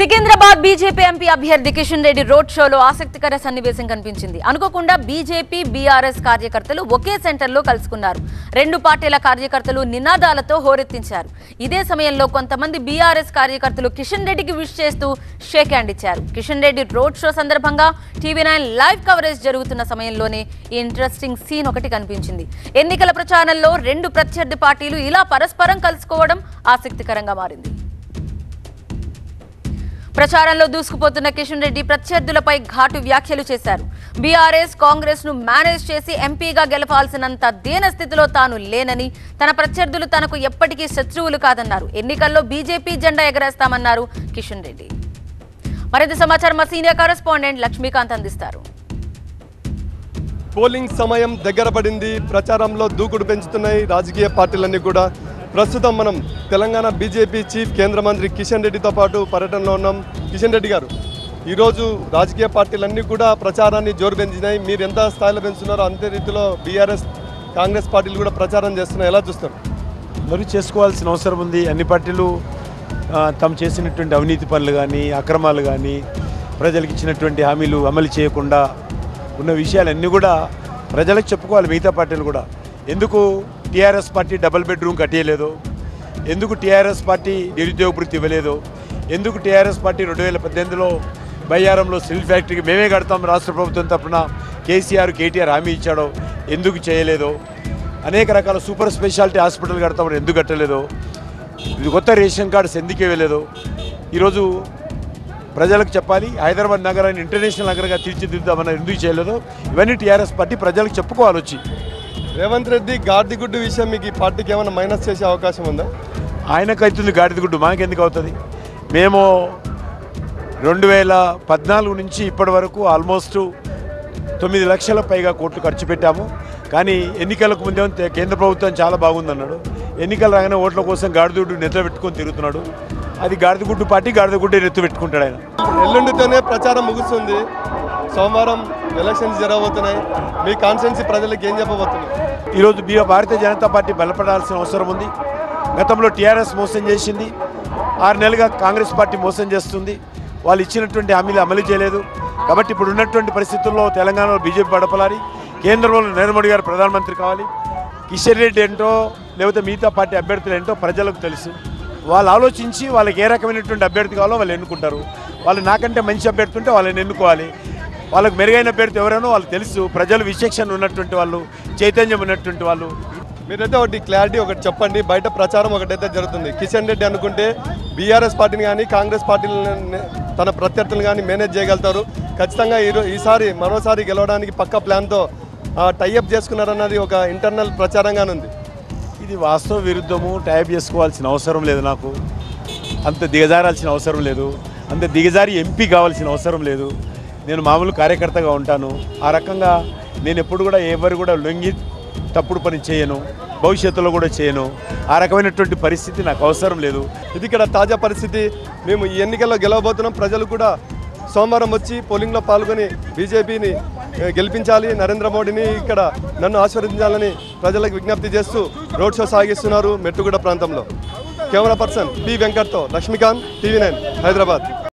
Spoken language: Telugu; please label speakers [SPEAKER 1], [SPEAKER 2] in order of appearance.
[SPEAKER 1] సికింద్రాబాద్ బీజేపీ ఎంపీ అభ్యర్థి కిషన్ రెడ్డి రోడ్ షోలో ఆసక్తికర సన్నివేశం కనిపించింది అనుకోకుండా బీజేపీ బీఆర్ఎస్ కార్యకర్తలు ఒకే సెంటర్లో కలుసుకున్నారు రెండు పార్టీల కార్యకర్తలు నినాదాలతో హోరెత్తించారు ఇదే సమయంలో కొంతమంది బీఆర్ఎస్ కార్యకర్తలు కిషన్ రెడ్డికి విష్ చేస్తూ షేక్ హ్యాండ్ ఇచ్చారు కిషన్ రెడ్డి రోడ్ షో సందర్భంగా టీవీ నైన్ లైవ్ కవరేజ్ జరుగుతున్న సమయంలోనే ఈ ఇంట్రెస్టింగ్ సీన్ ఒకటి కనిపించింది ఎన్నికల ప్రచారంలో రెండు ప్రత్యర్థి పార్టీలు ఇలా పరస్పరం కలుసుకోవడం ఆసక్తికరంగా మారింది ప్రచారంలో దూసుకుపోతున్న కిషన్ రెడ్డి ప్రత్యర్థులపై ఘాటు వ్యాఖ్యలు చేశారు బీఆర్ఎస్ కాంగ్రెస్ ను మేనేజ్ చేసి ఎంపీగా గెలపాల్సినంత దీన స్థితిలో తాను లేనని తన ప్రత్యర్థులు తనకు ఎప్పటికీ శత్రువులు కాదన్నారు ఎన్నికల్లో బీజేపీ జెండా ఎగరేస్తామన్నారు కిషన్ రెడ్డి మరింత సమాచారం మా సీనియర్ కరెస్పాండెంట్ లక్ష్మీకాంత్ అందిస్తారు
[SPEAKER 2] పోలింగ్ సమయం దగ్గర పడింది ప్రచారంలో దూకుడు పెంచుతున్నాయి రాజకీయ పార్టీలన్నీ కూడా ప్రస్తుతం మనం తెలంగాణ బీజేపీ చీఫ్ కేంద్ర మంత్రి కిషన్ రెడ్డితో పాటు పర్యటనలో ఉన్నాం కిషన్ రెడ్డి గారు ఈరోజు రాజకీయ పార్టీలన్నీ కూడా ప్రచారాన్ని జోరు పెంచినాయి మీరు ఎంత స్థాయిలో పెంచుతున్నారో అంతే రీతిలో బీఆర్ఎస్ కాంగ్రెస్ పార్టీలు కూడా ప్రచారం చేస్తున్నాయి ఎలా చూస్తారు
[SPEAKER 3] మరి చేసుకోవాల్సిన అవసరం ఉంది అన్ని పార్టీలు ఆ, తాము చేసినటువంటి అవినీతి పనులు కానీ అక్రమాలు కానీ ప్రజలకు ఇచ్చినటువంటి హామీలు అమలు చేయకుండా ఉన్న విషయాలన్నీ కూడా ప్రజలకు చెప్పుకోవాలి మిగతా పార్టీలు కూడా ఎందుకు టీఆర్ఎస్ పార్టీ డబుల్ బెడ్రూమ్ కట్టేయలేదు ఎందుకు టీఆర్ఎస్ పార్టీ నిరుద్యోగ వృత్తి ఇవ్వలేదు ఎందుకు టీఆర్ఎస్ పార్టీ రెండు వేల పద్దెనిమిదిలో బయ్యారంలో స్టీల్ ఫ్యాక్టరీకి మేమే కడతాం రాష్ట్ర ప్రభుత్వం తరఫున కేసీఆర్ కేటీఆర్ హామీ ఇచ్చాడో ఎందుకు చేయలేదో అనేక రకాల సూపర్ స్పెషాలిటీ హాస్పిటల్ కడతామని ఎందుకు కట్టలేదో ఇది కొత్త రేషన్ కార్డ్స్ ఎందుకు ఇవ్వలేదో ఈరోజు ప్రజలకు చెప్పాలి హైదరాబాద్ నగరాన్ని ఇంటర్నేషనల్ నగరంగా తీర్చిదిద్దామని ఎందుకు చేయలేదో ఇవన్నీ టీఆర్ఎస్ పార్టీ ప్రజలకు చెప్పుకోవాలి వచ్చి
[SPEAKER 2] రేవంత్ రెడ్డి గార్దిగుడ్డు విషయం మీకు ఈ పార్టీకి ఏమైనా మైనస్ చేసే అవకాశం ఉందా
[SPEAKER 3] ఆయనకు అవుతుంది గాడిద గుడ్డు మాకెందుకు అవుతుంది మేము రెండు వేల పద్నాలుగు నుంచి ఇప్పటి వరకు ఆల్మోస్ట్ తొమ్మిది లక్షల పైగా కోట్లు ఖర్చు పెట్టాము కానీ ఎన్నికలకు ముందే తే- కేంద్ర ప్రభుత్వం చాలా బాగుందన్నాడు ఎన్నికలు రాగానే ఓట్ల కోసం గాడిదగుడ్డు నెత్త పెట్టుకొని తిరుగుతున్నాడు అది గాడిదగుడ్డు పార్టీ గాడిదగుడ్డే నెత్తి పెట్టుకుంటాడు ఆయన
[SPEAKER 2] ఎల్లుండితోనే ప్రచారం ముగుస్తుంది సోమవారం ఎలక్షన్స్ జరగబోతున్నాయి మీ కాన్స్టిట్యున్సీ ప్రజలకు ఏం చెప్పబోతున్నారు
[SPEAKER 3] ఈరోజు బీ భారతీయ జనతా పార్టీ బలపడాల్సిన అవసరం ఉంది గతంలో టీఆర్ఎస్ మోసం చేసింది ఆరు నెలలుగా కాంగ్రెస్ పార్టీ మోసం చేస్తుంది వాళ్ళు ఇచ్చినటువంటి హామీలు అమలు చేయలేదు కాబట్టి ఇప్పుడు ఉన్నటువంటి పరిస్థితుల్లో తెలంగాణలో బీజేపీ బడపలారి కేంద్రంలో నరేంద్ర మోడీ గారు ప్రధానమంత్రి కావాలి కిషన్ రెడ్డి ఏంటో లేకపోతే మిగతా పార్టీ అభ్యర్థులు ఏంటో ప్రజలకు తెలుసు వాళ్ళు ఆలోచించి వాళ్ళకి ఏ రకమైనటువంటి అభ్యర్థి కావాలో వాళ్ళు ఎన్నుకుంటారు వాళ్ళు నాకంటే మంచి అభ్యర్థి ఉంటే వాళ్ళని ఎన్నుకోవాలి వాళ్ళకి మెరుగైన అభ్యర్థి ఎవరైనా వాళ్ళు తెలుసు ప్రజలు విచక్షణ ఉన్నటువంటి వాళ్ళు చైతన్యం ఉన్నటువంటి వాళ్ళు
[SPEAKER 2] మీరైతే ఒకటి క్లారిటీ ఒకటి చెప్పండి బయట ప్రచారం ఒకటైతే జరుగుతుంది కిషన్ రెడ్డి అనుకుంటే బీఆర్ఎస్ పార్టీని కానీ కాంగ్రెస్ పార్టీని తన ప్రత్యర్థులను కానీ మేనేజ్ చేయగలుగుతారు ఖచ్చితంగా ఈరో ఈసారి మరోసారి గెలవడానికి పక్క ప్లాన్తో టైఅప్ చేసుకున్నారన్నది ఒక ఇంటర్నల్ ప్రచారంగానే ఉంది
[SPEAKER 3] ఇది వాస్తవ విరుద్ధము టైప్ చేసుకోవాల్సిన అవసరం లేదు నాకు అంత దిగజారాల్సిన అవసరం లేదు అంత దిగజారి ఎంపీ కావాల్సిన అవసరం లేదు నేను మామూలు కార్యకర్తగా ఉంటాను ఆ రకంగా నేను ఎప్పుడు కూడా ఎవరు కూడా లొంగి తప్పుడు పని చేయను భవిష్యత్తులో కూడా చేయను ఆ రకమైనటువంటి పరిస్థితి నాకు అవసరం లేదు
[SPEAKER 2] ఇది ఇక్కడ తాజా పరిస్థితి మేము ఈ ఎన్నికల్లో గెలవబోతున్నాం ప్రజలు కూడా సోమవారం వచ్చి పోలింగ్లో పాల్గొని బీజేపీని ఏ, గెలిపించాలి నరేంద్ర మోడీని ఇక్కడ నన్ను ఆశీర్వదించాలని ప్రజలకు విజ్ఞప్తి చేస్తూ రోడ్ షో సాగిస్తున్నారు మెట్టుగూడ ప్రాంతంలో కెమెరా పర్సన్ పి వెంకట్తో లక్ష్మీకాంత్ టీవీ నైన్ హైదరాబాద్